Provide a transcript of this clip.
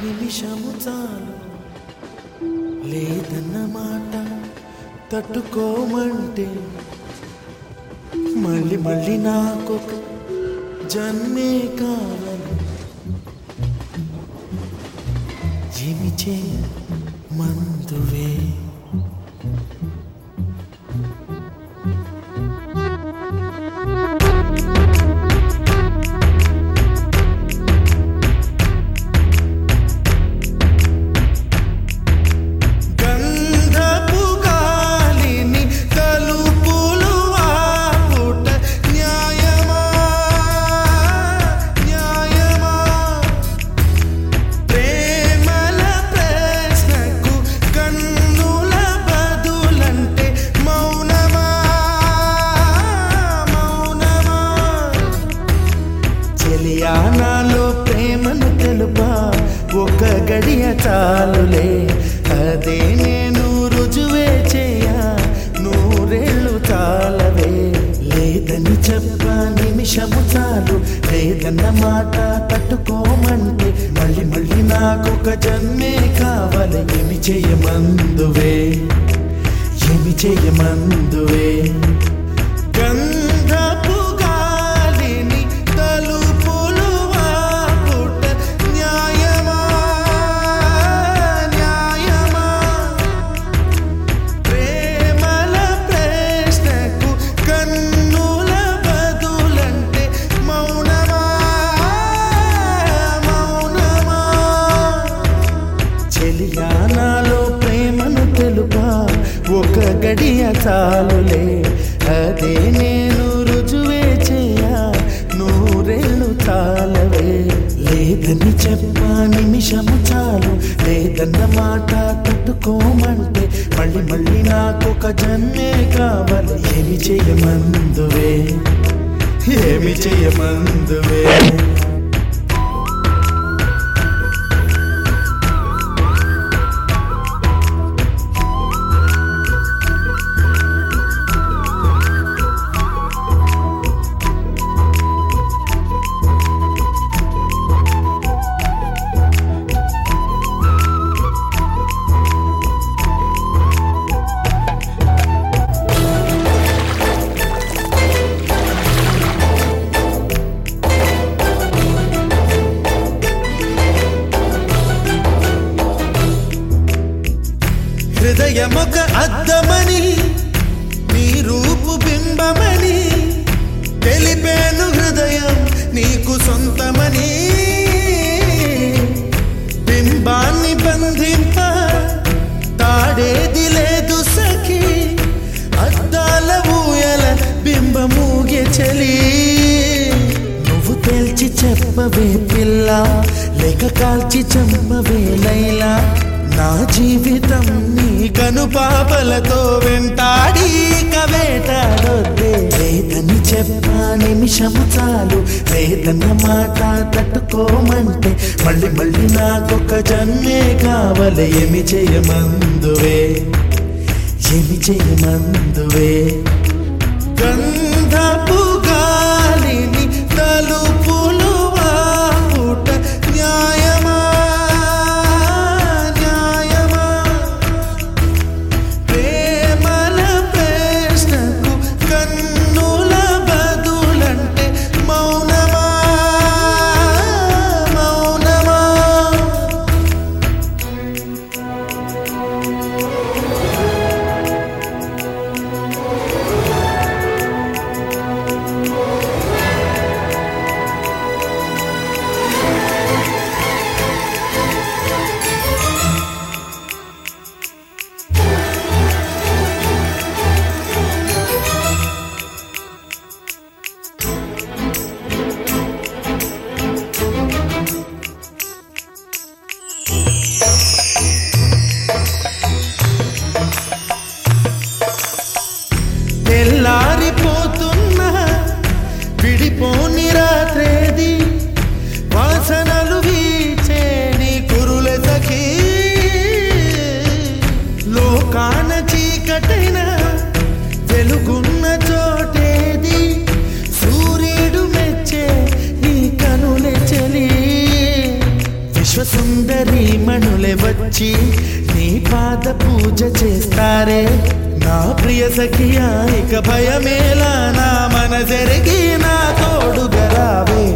నిమిషము చాలు లేదన్న మాట తట్టుకోమంటే మళ్ళీ మళ్ళీ నాకొక జన్మే కావాలి ఏమి చేయ మందువే గంధపు గాలిని తలుపులు ఆపుట న్యాయమా న్యాయమా ప్రేమల ప్రశ్నకు కన్నుల బదులంటే మౌనమా మౌనమా చెలియానాలో ప్రేమను తెలుపా ఒక గడియ చాలులే అదే నేను రుజువే చేయ నూరేళ్ళు చాలవే లేదని చెప్ప నిమిషము చాలు లేదన్న మాట తట్టుకోమంటే మళ్ళీ మళ్ళీ నాకొక జన్మే కావాలి ఏమి చేయమందువే ఏమి చేయమందువే గంధపు గాలిని తలుపులు ఆపుట న్యాయమా న్యాయమా ప్రేమల ప్రశ్నకు కన్నుల బదులంటే మౌనమా మౌనమా చెలియానాలో ప్రేమను తెలుపా ఒక గడియ చాలులే అదే నేను రుజువే చేయ నూరేళ్ళు చాలవే లేదని చెప్పా నిమిషము చాలు లేదన్న మాట తట్టుకోమంటే మళ్ళీ మళ్ళీ నాకొక జన్మే కావాలి ఏమి చేయమందువే ఏమి చేయమందువే హృదయమొక అద్దమని నీ రూపు బింబమని తెలిపేను హృదయం నీకు సొంతమని బింబాన్ని బంధింప తాడేది లేదు సఖి అద్దాల ఊయల బింబమూగే చలి నువ్వు తేల్చి చెప్పవే పిల్ల లేక కాల్చి చంపవే లైలా నా జీవితం నీ కనుపాపలతో వెంటాడి కవేటాడొద్దే లేదని చెప్పా నిమిషము చాలు లేదన్న మాట తట్టుకోమంటే మళ్ళీ మళ్ళీ నాకొక జన్మే కావాలి ఏమి చేయమందువే ఏమి చేయమందువే గంధపు గాలిని తలుపులు ఆపుట న్యాయమా న్యాయమా ప్రేమల ప్రశ్నకు కన్నుల బదులంటే మౌనమా మౌనమా వచ్చి నీ పాద పూజ చేస్తారే నా ప్రియ సఖియా ఇక భయమేలా నా మనసెరిగి నా తోడుగా రావే